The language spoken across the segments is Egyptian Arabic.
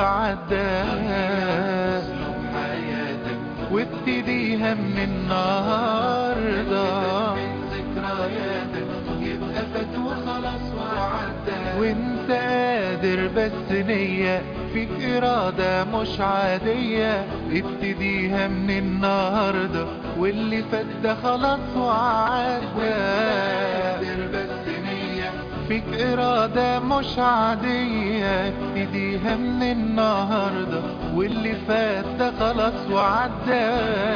وعداها وابتديها من النهاردة يبقى فات وخلاص وعدى وانت قادر بس نية فيك إرادة مش عادية ابتديها من النهاردة واللي فات ده خلاص وعدى قادر بس نية فيك إرادة مش عادية ابتديها من النهاردة واللي فات ده خلاص وعدى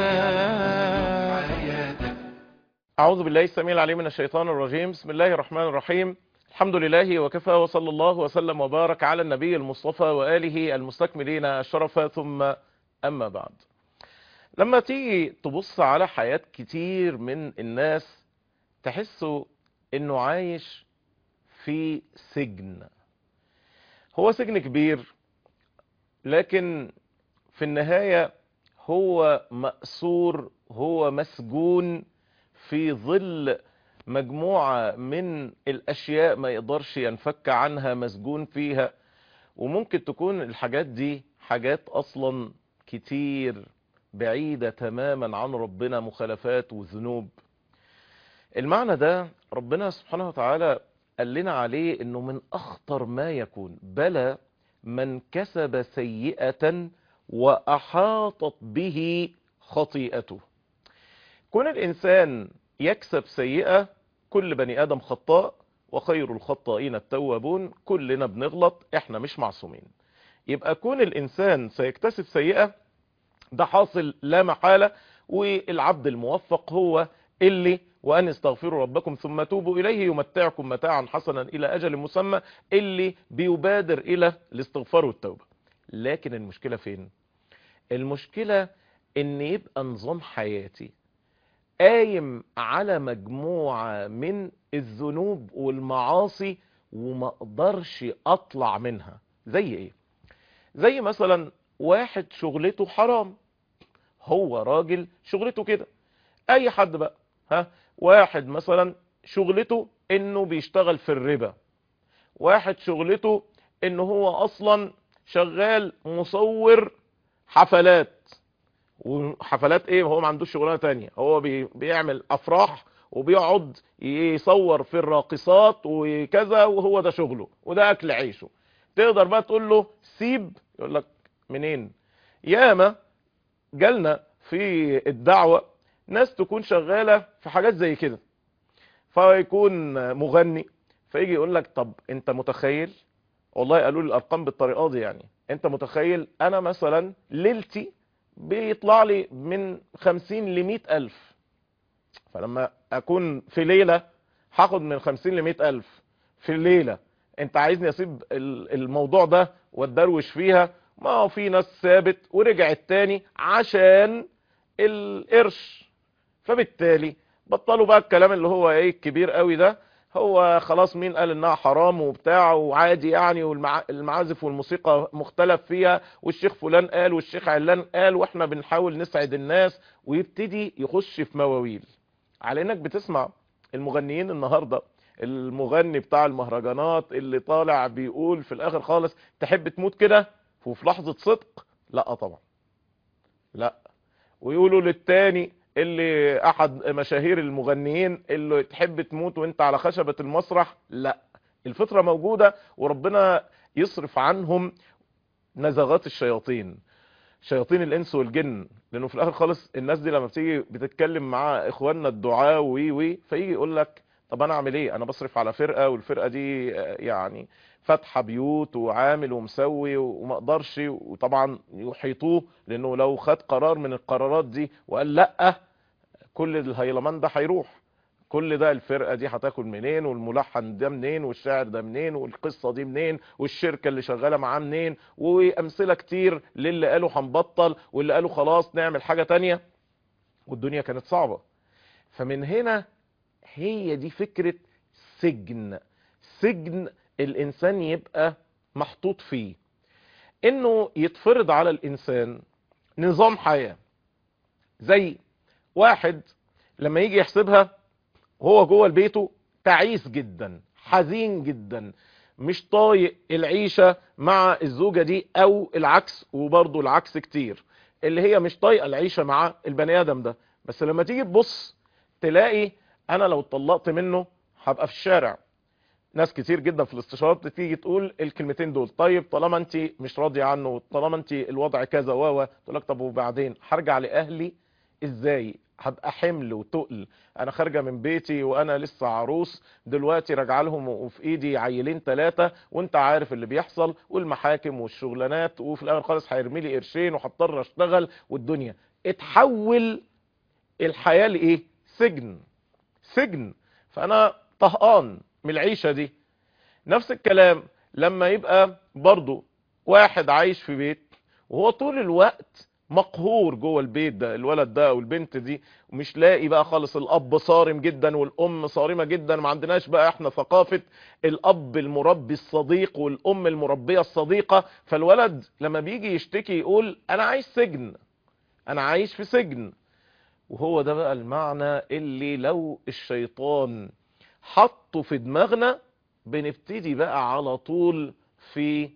أعوذ بالله السميع العليم من الشيطان الرجيم بسم الله الرحمن الرحيم الحمد لله وكفى وصلى الله وسلم وبارك على النبي المصطفى وآله المستكملين الشرف ثم أما بعد لما تيجي تبص على حياة كتير من الناس تحسوا انه عايش في سجن هو سجن كبير لكن في النهاية هو مأسور هو مسجون في ظل مجموعة من الأشياء ما يقدرش ينفك عنها مسجون فيها وممكن تكون الحاجات دي حاجات أصلا كتير بعيدة تماما عن ربنا مخالفات وذنوب المعنى ده ربنا سبحانه وتعالى قال لنا عليه انه من اخطر ما يكون بلى من كسب سيئة واحاطت به خطيئته كون الانسان يكسب سيئة كل بني ادم خطاء وخير الخطائين التوابون كلنا بنغلط احنا مش معصومين يبقى كون الانسان سيكتسب سيئة ده حاصل لا محالة والعبد الموفق هو اللي وأن استغفروا ربكم ثم توبوا إليه يمتعكم متاعا حسنا إلى أجل مسمى اللي بيبادر إلى الاستغفار والتوبة لكن المشكلة فين المشكلة ان يبقى نظام حياتي قايم على مجموعة من الذنوب والمعاصي وما اقدرش اطلع منها زي ايه زي مثلا واحد شغلته حرام هو راجل شغلته كده اي حد بقى ها واحد مثلا شغلته انه بيشتغل في الربا واحد شغلته انه هو اصلا شغال مصور حفلات وحفلات ايه هو ما عندوش شغلانه تانية هو بي بيعمل افراح وبيقعد يصور في الراقصات وكذا وهو ده شغله وده اكل عيشه تقدر بقى تقول له سيب يقول لك منين ياما جالنا في الدعوة ناس تكون شغالة في حاجات زي كده فيكون مغني فيجي يقول لك طب انت متخيل والله قالوا لي الارقام بالطريقه دي يعني انت متخيل انا مثلا ليلتي بيطلع لي من 50 ل 100 الف فلما اكون في ليله هاخد من 50 ل 100 الف في الليله انت عايزني اسيب الموضوع ده واتدروش فيها ما هو في ناس ثابت ورجعت تاني عشان القرش فبالتالي بطلوا بقى الكلام اللي هو ايه الكبير قوي ده هو خلاص مين قال انها حرام وبتاع وعادي يعني والمعازف والموسيقى مختلف فيها والشيخ فلان قال والشيخ علان قال واحنا بنحاول نسعد الناس ويبتدي يخش في مواويل على انك بتسمع المغنيين النهارده المغني بتاع المهرجانات اللي طالع بيقول في الاخر خالص تحب تموت كده وفي لحظة صدق لا طبعا لا ويقولوا للتاني اللي احد مشاهير المغنيين اللي تحب تموت وانت على خشبة المسرح لا الفطرة موجودة وربنا يصرف عنهم نزغات الشياطين شياطين الانس والجن لانه في الاخر خالص الناس دي لما بتيجي بتتكلم مع اخواننا الدعاء وي وي فيجي يقول لك طب انا اعمل ايه انا بصرف على فرقة والفرقة دي يعني فاتحه بيوت وعامل ومسوي وما اقدرش وطبعا يحيطوه لانه لو خد قرار من القرارات دي وقال لا كل الهيلمان ده هيروح كل ده الفرقه دي هتاكل منين والملحن ده منين والشاعر ده منين والقصه دي منين والشركه اللي شغاله معاه منين وامثله كتير للي قالوا هنبطل واللي قالوا خلاص نعمل حاجه تانية والدنيا كانت صعبه فمن هنا هي دي فكره سجن سجن الانسان يبقى محطوط فيه انه يتفرض على الانسان نظام حياة زي واحد لما يجي يحسبها وهو جوه البيته تعيس جدا حزين جدا مش طايق العيشة مع الزوجة دي او العكس وبرضه العكس كتير اللي هي مش طايقة العيشة مع البني ادم ده بس لما تيجي تبص تلاقي انا لو اتطلقت منه هبقى في الشارع ناس كتير جدا في الاستشارات بتيجي تقول الكلمتين دول طيب طالما انت مش راضيه عنه طالما انت الوضع كذا و تقول لك طب وبعدين هرجع لاهلي ازاي هبقى حمل وتقل انا خارجه من بيتي وانا لسه عروس دلوقتي راجعه لهم وفي ايدي عيلين ثلاثه وانت عارف اللي بيحصل والمحاكم والشغلانات وفي الاخر خالص هيرمي لي قرشين وهضطر اشتغل والدنيا اتحول الحياه لايه سجن سجن فانا طهقان من العيشة دي نفس الكلام لما يبقى برضو واحد عايش في بيت وهو طول الوقت مقهور جوه البيت ده الولد ده او البنت دي ومش لاقي بقى خالص الاب صارم جدا والام صارمة جدا ما عندناش بقى احنا ثقافة الاب المربي الصديق والام المربية الصديقة فالولد لما بيجي يشتكي يقول انا عايش سجن انا عايش في سجن وهو ده بقى المعنى اللي لو الشيطان حطه في دماغنا بنبتدي بقى على طول في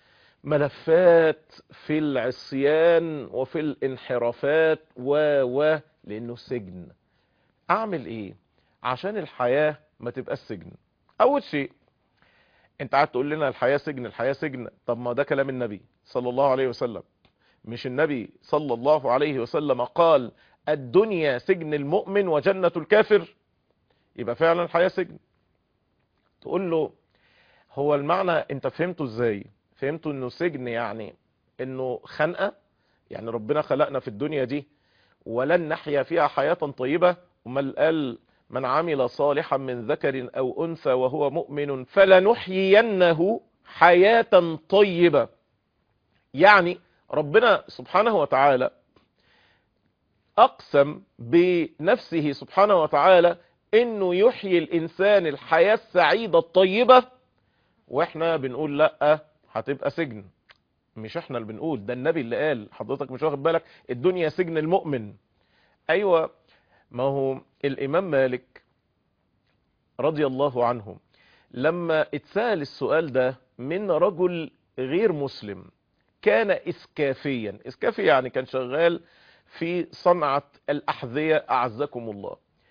ملفات في العصيان وفي الانحرافات و و لانه سجن اعمل ايه عشان الحياة ما تبقى سجن اول شيء انت قاعد تقول لنا الحياة سجن الحياة سجن طب ما ده كلام النبي صلى الله عليه وسلم مش النبي صلى الله عليه وسلم قال الدنيا سجن المؤمن وجنة الكافر يبقى فعلا الحياة سجن تقول له هو المعنى انت فهمته ازاي فهمته انه سجن يعني انه خنقة يعني ربنا خلقنا في الدنيا دي ولن نحيا فيها حياة طيبة وما قال من عمل صالحا من ذكر او انثى وهو مؤمن فلنحيينه حياة طيبة يعني ربنا سبحانه وتعالى اقسم بنفسه سبحانه وتعالى انه يحيي الانسان الحياة السعيدة الطيبة واحنا بنقول لا هتبقى سجن مش احنا اللي بنقول ده النبي اللي قال حضرتك مش واخد بالك الدنيا سجن المؤمن ايوه ما هو الامام مالك رضي الله عنه لما اتسأل السؤال ده من رجل غير مسلم كان اسكافيا اسكافي يعني كان شغال في صنعة الاحذية اعزكم الله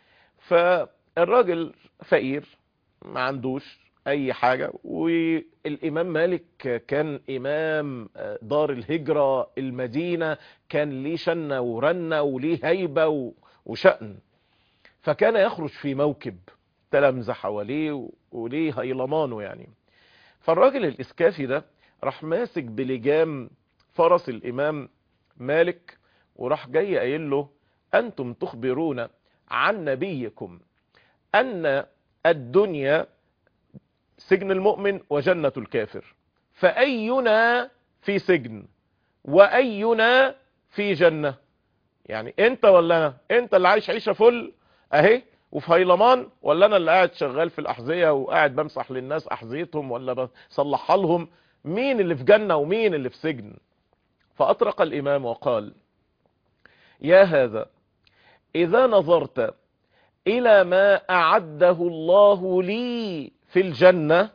فالراجل فقير ما عندوش اي حاجة والامام مالك كان امام دار الهجرة المدينة كان ليه شنة ورنة وليه هيبة وشأن فكان يخرج في موكب تلامذة حواليه وليه هيلمانه يعني فالراجل الاسكافي ده راح ماسك بلجام فرس الامام مالك وراح جاي قايل له انتم تخبرون عن نبيكم ان الدنيا سجن المؤمن وجنة الكافر فأينا في سجن وأينا في جنة يعني انت ولا انا انت اللي عايش عيشة فل اهي وفي هيلمان ولا انا اللي قاعد شغال في الاحذية وقاعد بمسح للناس احذيتهم ولا بصلحها لهم مين اللي في جنة ومين اللي في سجن فاطرق الامام وقال يا هذا اذا نظرت الى ما اعده الله لي في الجنة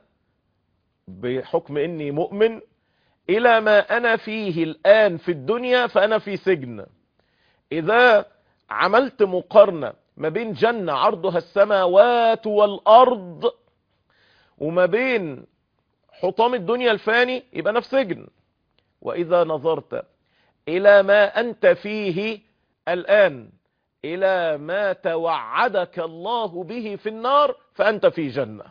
بحكم اني مؤمن الى ما انا فيه الان في الدنيا فانا في سجن اذا عملت مقارنة ما بين جنة عرضها السماوات والارض وما بين حطام الدنيا الفاني يبقى انا في سجن واذا نظرت الى ما انت فيه الان الى ما توعدك الله به في النار فانت في جنة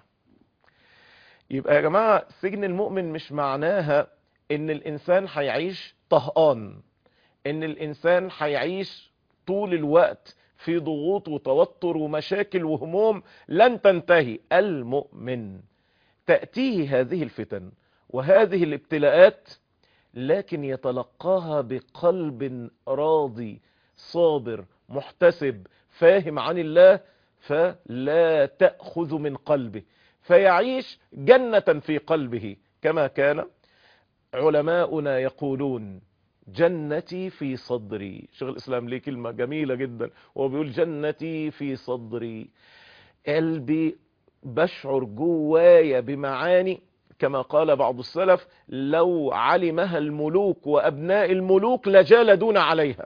يبقى يا جماعة سجن المؤمن مش معناها ان الانسان هيعيش طهقان ان الانسان هيعيش طول الوقت في ضغوط وتوتر ومشاكل وهموم لن تنتهي المؤمن تأتيه هذه الفتن وهذه الابتلاءات لكن يتلقاها بقلب راضي صابر محتسب فاهم عن الله فلا تأخذ من قلبه فيعيش جنة في قلبه كما كان علماؤنا يقولون جنتي في صدري شيخ الإسلام ليه كلمة جميلة جدا وهو بيقول جنتي في صدري قلبي بشعر جوايا بمعاني كما قال بعض السلف لو علمها الملوك وأبناء الملوك لجالدون عليها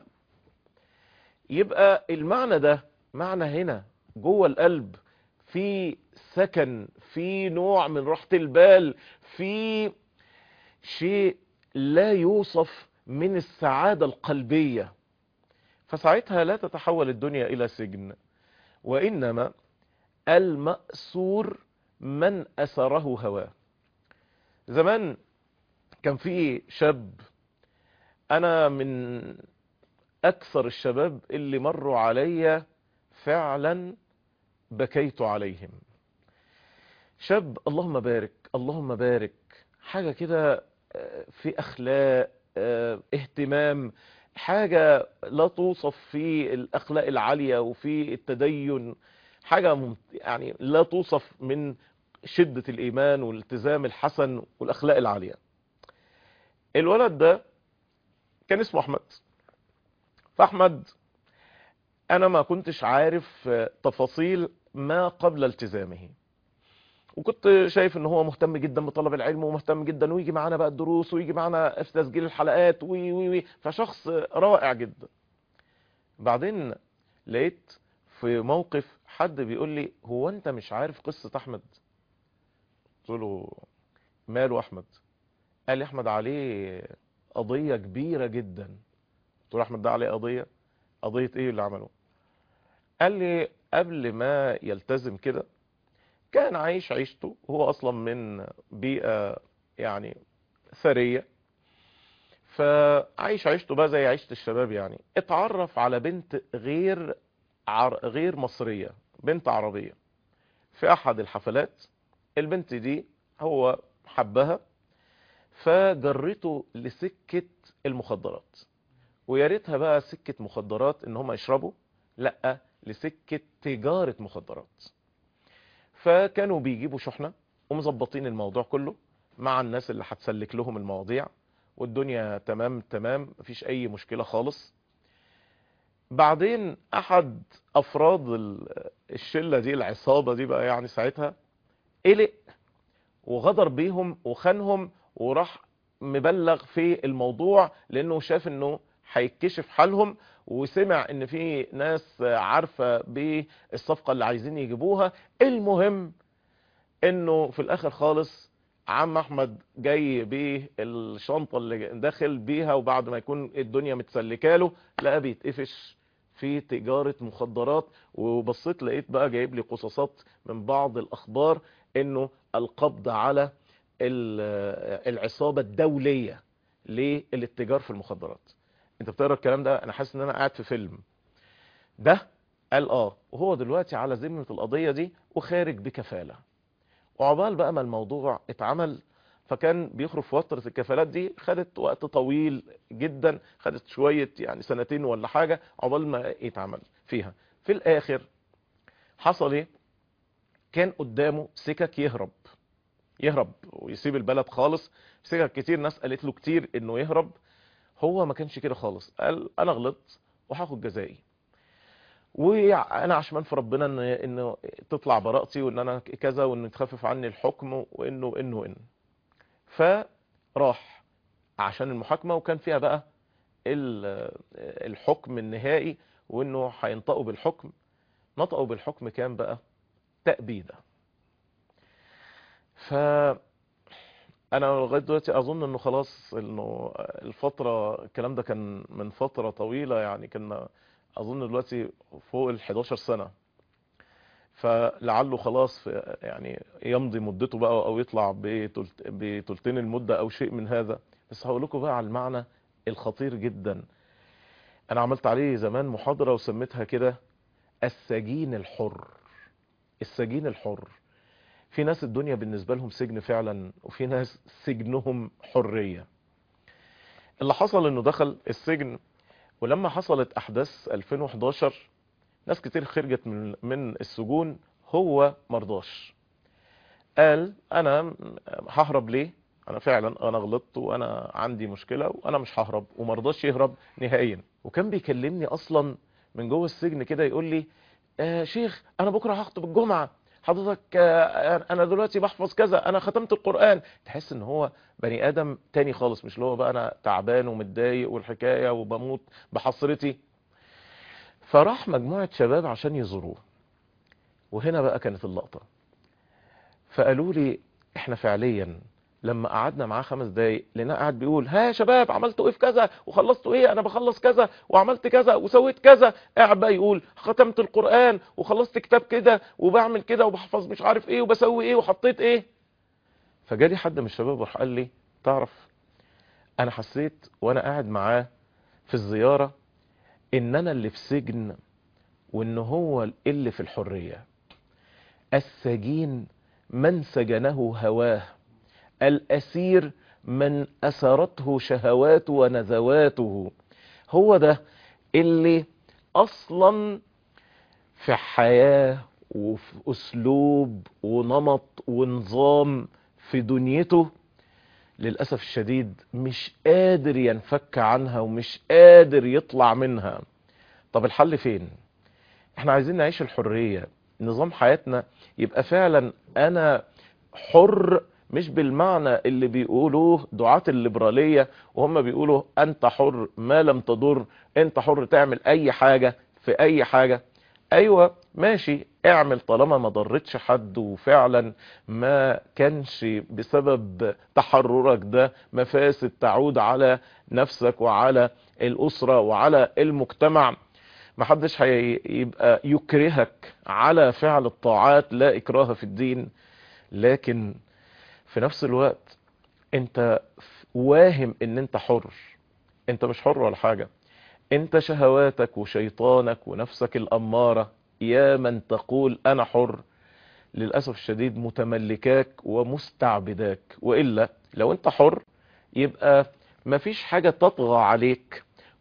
يبقى المعنى ده معنى هنا جوه القلب في سكن في نوع من راحة البال في شيء لا يوصف من السعادة القلبية فساعتها لا تتحول الدنيا إلى سجن وإنما المأسور من أسره هواه زمان كان في شاب أنا من أكثر الشباب اللي مروا عليا فعلا بكيت عليهم شاب اللهم بارك اللهم بارك حاجة كده في أخلاق اهتمام حاجة لا توصف في الأخلاق العالية وفي التدين حاجة يعني لا توصف من شدة الإيمان والالتزام الحسن والأخلاق العالية الولد ده كان اسمه أحمد فأحمد أنا ما كنتش عارف تفاصيل ما قبل التزامه وكنت شايف ان هو مهتم جدا بطلب العلم ومهتم جدا ويجي معانا بقى الدروس ويجي معانا في تسجيل الحلقات وي وي وي فشخص رائع جدا بعدين لقيت في موقف حد بيقول لي هو انت مش عارف قصة احمد قلت له ماله احمد قال لي احمد عليه قضية كبيرة جدا قلت له احمد ده عليه قضية قضية ايه اللي عمله قال لي قبل ما يلتزم كده كان عايش عيشته هو اصلا من بيئة يعني ثرية فعايش عيشته بقى زي عيشة الشباب يعني اتعرف على بنت غير عر... غير مصرية بنت عربية في احد الحفلات البنت دي هو حبها فجرته لسكة المخدرات ويا ريتها بقى سكة مخدرات ان هم يشربوا لا لسكة تجارة مخدرات فكانوا بيجيبوا شحنة ومظبطين الموضوع كله مع الناس اللي هتسلك لهم المواضيع والدنيا تمام تمام مفيش اي مشكلة خالص بعدين احد افراد الشلة دي العصابة دي بقى يعني ساعتها قلق وغدر بيهم وخانهم وراح مبلغ في الموضوع لانه شاف انه هيتكشف حالهم وسمع ان في ناس عارفة بالصفقة اللي عايزين يجيبوها المهم انه في الاخر خالص عم احمد جاي بالشنطة اللي داخل بيها وبعد ما يكون الدنيا متسلكاله لقى بيتقفش في تجارة مخدرات وبصيت لقيت بقى جايب لي قصصات من بعض الاخبار انه القبض على العصابة الدولية للاتجار في المخدرات انت بتقرا الكلام ده انا حاسس ان انا قاعد في فيلم ده قال اه وهو دلوقتي على ذمه القضيه دي وخارج بكفاله وعقبال بقى ما الموضوع اتعمل فكان بيخرج في فتره الكفالات دي خدت وقت طويل جدا خدت شويه يعني سنتين ولا حاجه عقبال ما يتعمل فيها في الاخر حصل ايه كان قدامه سكك يهرب يهرب ويسيب البلد خالص سكك كتير ناس قالت له كتير انه يهرب هو ما كانش كده خالص قال انا غلطت وهاخد جزائي وانا عشمان في ربنا ان انه تطلع براءتي وان انا كذا وان يتخفف عني الحكم وانه وانه وان فراح عشان المحاكمه وكان فيها بقى الحكم النهائي وانه هينطقوا بالحكم نطقوا بالحكم كان بقى تأبيده ف انا لغايه دلوقتي اظن انه خلاص انه الفتره الكلام ده كان من فتره طويله يعني كنا اظن دلوقتي فوق ال 11 سنه فلعله خلاص يعني يمضي مدته بقى او يطلع بتلتين المده او شيء من هذا بس هقول لكم بقى على المعنى الخطير جدا انا عملت عليه زمان محاضره وسميتها كده السجين الحر السجين الحر في ناس الدنيا بالنسبة لهم سجن فعلا وفي ناس سجنهم حرية اللي حصل انه دخل السجن ولما حصلت احداث 2011 ناس كتير خرجت من, من السجون هو مرضاش قال انا ههرب ليه انا فعلا انا غلطت وانا عندي مشكلة وانا مش ههرب ومرضاش يهرب نهائيا وكان بيكلمني اصلا من جوه السجن كده يقول لي آه شيخ انا بكرة هخطب الجمعة حضرتك آه، انا دلوقتي بحفظ كذا انا ختمت القرآن تحس ان هو بني ادم تاني خالص مش اللي هو بقى انا تعبان ومتضايق والحكاية وبموت بحسرتي فراح مجموعة شباب عشان يزوروه وهنا بقى كانت اللقطة فقالوا لي احنا فعليا لما قعدنا معاه خمس دقايق لقيناه قاعد بيقول ها يا شباب عملتوا ايه في كذا وخلصتوا ايه انا بخلص كذا وعملت كذا وسويت كذا قاعد بقى يقول ختمت القرآن وخلصت كتاب كده وبعمل كده وبحفظ مش عارف ايه وبسوي ايه وحطيت ايه فجالي حد من الشباب وراح قال لي تعرف انا حسيت وانا قاعد معاه في الزيارة ان انا اللي في سجن وان هو اللي في الحرية السجين من سجنه هواه الأسير من أسرته شهواته ونزواته هو ده اللي أصلا في حياة وفي أسلوب ونمط ونظام في دنيته للأسف الشديد مش قادر ينفك عنها ومش قادر يطلع منها طب الحل فين احنا عايزين نعيش الحرية نظام حياتنا يبقى فعلا انا حر مش بالمعنى اللي بيقولوه دعاة الليبرالية وهم بيقولوا انت حر ما لم تضر انت حر تعمل اي حاجة في اي حاجة ايوه ماشي اعمل طالما ما ضرتش حد وفعلا ما كانش بسبب تحررك ده مفاسد تعود على نفسك وعلى الاسرة وعلى المجتمع محدش هيبقى يكرهك على فعل الطاعات لا اكراه في الدين لكن في نفس الوقت انت واهم ان انت حر انت مش حر ولا حاجة انت شهواتك وشيطانك ونفسك الامارة يا من تقول انا حر للأسف الشديد متملكاك ومستعبداك وإلا لو انت حر يبقى مفيش حاجة تطغى عليك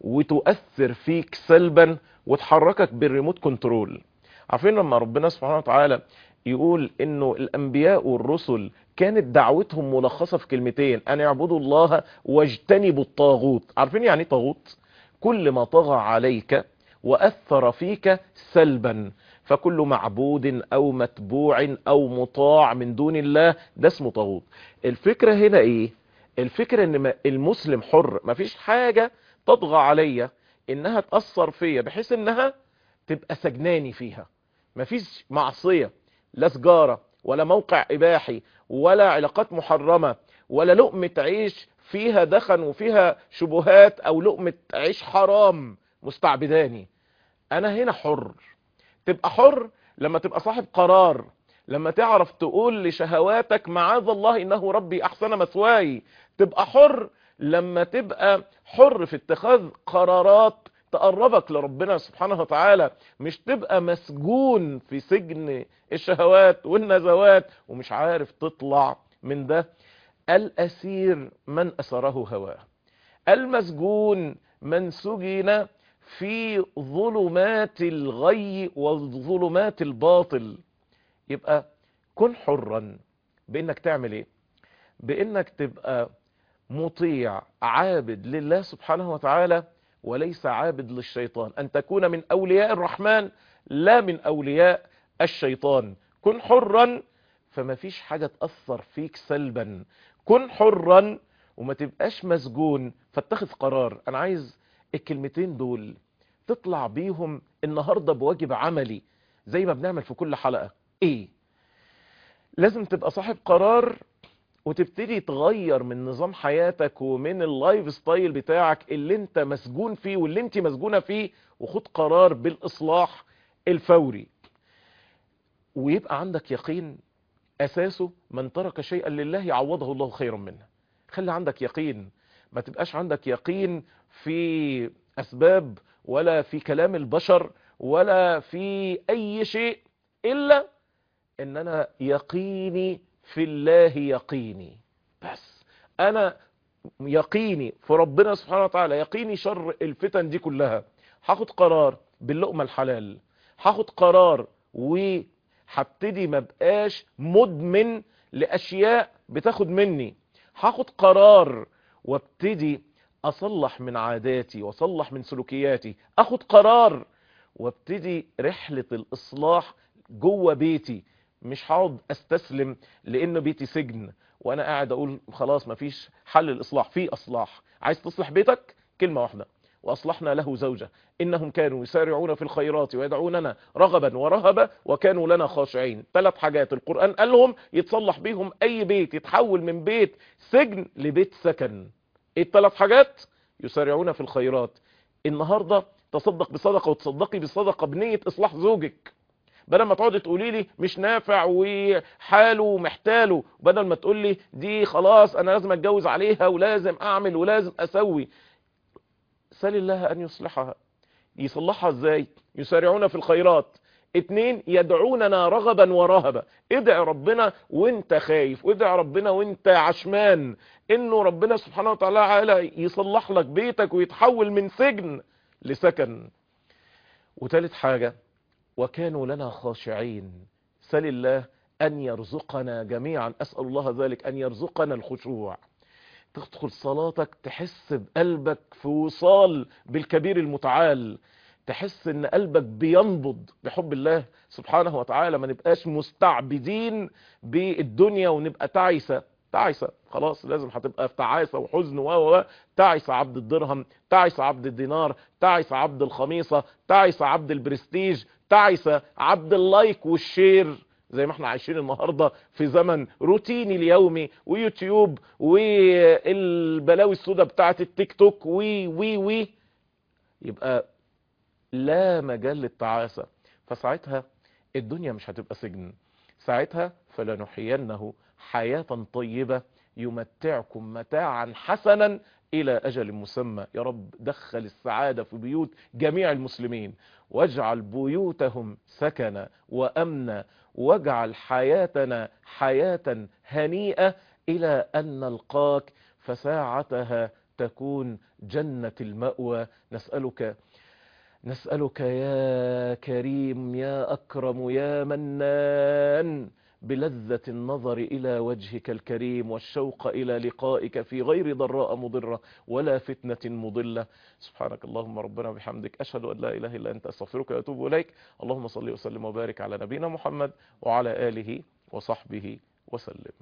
وتؤثر فيك سلبا وتحركك بالريموت كنترول عارفين لما ربنا سبحانه وتعالى يقول انه الانبياء والرسل كانت دعوتهم ملخصة في كلمتين ان اعبدوا الله واجتنبوا الطاغوت عارفين يعني طاغوت كل ما طغى عليك واثر فيك سلبا فكل معبود او متبوع او مطاع من دون الله ده اسمه طاغوت الفكرة هنا ايه الفكرة ان المسلم حر مفيش حاجة تطغى عليا انها تأثر فيا بحيث انها تبقى سجناني فيها مفيش معصية لا سجارة ولا موقع اباحي ولا علاقات محرمة ولا لقمة عيش فيها دخن وفيها شبهات او لقمة عيش حرام مستعبداني انا هنا حر تبقى حر لما تبقى صاحب قرار لما تعرف تقول لشهواتك معاذ الله انه ربي احسن مثواي تبقى حر لما تبقى حر في اتخاذ قرارات تقربك لربنا سبحانه وتعالى مش تبقى مسجون في سجن الشهوات والنزوات ومش عارف تطلع من ده الأسير من أسره هواه المسجون من سجن في ظلمات الغي وظلمات الباطل يبقى كن حرا بانك تعمل ايه بانك تبقى مطيع عابد لله سبحانه وتعالى وليس عابد للشيطان ان تكون من اولياء الرحمن لا من اولياء الشيطان كن حرا فما فيش حاجة تأثر فيك سلبا كن حرا وما تبقاش مسجون فاتخذ قرار انا عايز الكلمتين دول تطلع بيهم النهاردة بواجب عملي زي ما بنعمل في كل حلقة ايه لازم تبقى صاحب قرار وتبتدي تغير من نظام حياتك ومن اللايف ستايل بتاعك اللي انت مسجون فيه واللي انت مسجونة فيه وخد قرار بالاصلاح الفوري ويبقى عندك يقين اساسه من ترك شيئا لله عوضه الله خيرا منه خلي عندك يقين ما تبقاش عندك يقين في اسباب ولا في كلام البشر ولا في اي شيء الا ان انا يقيني في الله يقيني بس انا يقيني في ربنا سبحانه وتعالى يقيني شر الفتن دي كلها هاخد قرار باللقمة الحلال هاخد قرار وهبتدي ما بقاش مدمن لاشياء بتاخد مني هاخد قرار وابتدي اصلح من عاداتي واصلح من سلوكياتي اخد قرار وابتدي رحلة الاصلاح جوه بيتي مش هقعد استسلم لان بيتي سجن وانا قاعد اقول خلاص مفيش حل الاصلاح في اصلاح عايز تصلح بيتك كلمة واحدة واصلحنا له زوجة انهم كانوا يسارعون في الخيرات ويدعوننا رغبا ورهبا وكانوا لنا خاشعين ثلاث حاجات القرآن قالهم يتصلح بيهم اي بيت يتحول من بيت سجن لبيت سكن ايه الثلاث حاجات يسارعون في الخيرات النهاردة تصدق بصدقة وتصدقي بصدقة بنية اصلاح زوجك بدل ما تقعدي تقولي لي مش نافع وحاله ومحتاله بدل ما تقول لي دي خلاص انا لازم اتجوز عليها ولازم اعمل ولازم اسوي سال الله ان يصلحها يصلحها ازاي يسارعون في الخيرات اتنين يدعوننا رغبا ورهبا ادعي ربنا وانت خايف وادعي ربنا وانت عشمان انه ربنا سبحانه وتعالى يصلح لك بيتك ويتحول من سجن لسكن وتالت حاجة وكانوا لنا خاشعين سل الله أن يرزقنا جميعا أسأل الله ذلك أن يرزقنا الخشوع تدخل صلاتك تحس بقلبك في وصال بالكبير المتعال تحس ان قلبك بينبض بحب الله سبحانه وتعالى ما نبقاش مستعبدين بالدنيا ونبقى تعيسة تعيسة خلاص لازم هتبقى في تعاسة وحزن و تعيس عبد الدرهم تعيس عبد الدينار تعيس عبد الخميصة تعيس عبد البرستيج تعيس عبد اللايك والشير زي ما احنا عايشين النهاردة في زمن روتيني اليومي ويوتيوب والبلاوي السوداء بتاعت التيك توك وي وي وي يبقى لا مجال للتعاسة فساعتها الدنيا مش هتبقى سجن ساعتها فلنحيينه حياة طيبة يمتعكم متاعا حسنا إلى أجل مسمى يا رب دخل السعادة في بيوت جميع المسلمين واجعل بيوتهم سكنا وأمنا واجعل حياتنا حياة هنيئة إلى أن نلقاك فساعتها تكون جنة المأوى نسألك نسألك يا كريم يا أكرم يا منان بلذة النظر إلى وجهك الكريم والشوق إلى لقائك في غير ضراء مضرة ولا فتنة مضلة سبحانك اللهم ربنا وبحمدك أشهد أن لا إله إلا أنت أستغفرك وأتوب إليك اللهم صل وسلم وبارك على نبينا محمد وعلى آله وصحبه وسلم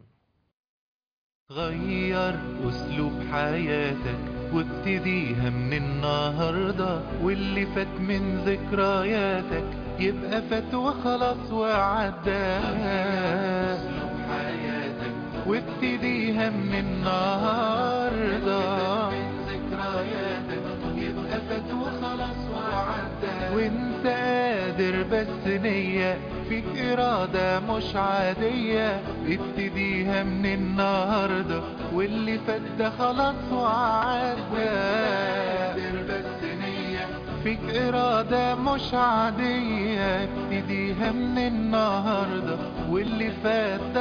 غير أسلوب حياتك وابتديها من النهاردة واللي فات من ذكرياتك يبقى فات وخلاص وعدى أسلوب حياتك وابتديها من النهاردة من ذكرياتك يبقى فات وخلاص وعدى وانت قادر بس نية فيك إرادة مش عادية ابتديها من النهاردة واللي فات ده خلاص وعدى قادر بس نية فيك إرادة مش عادية ابتديها من النهاردة واللي فات ده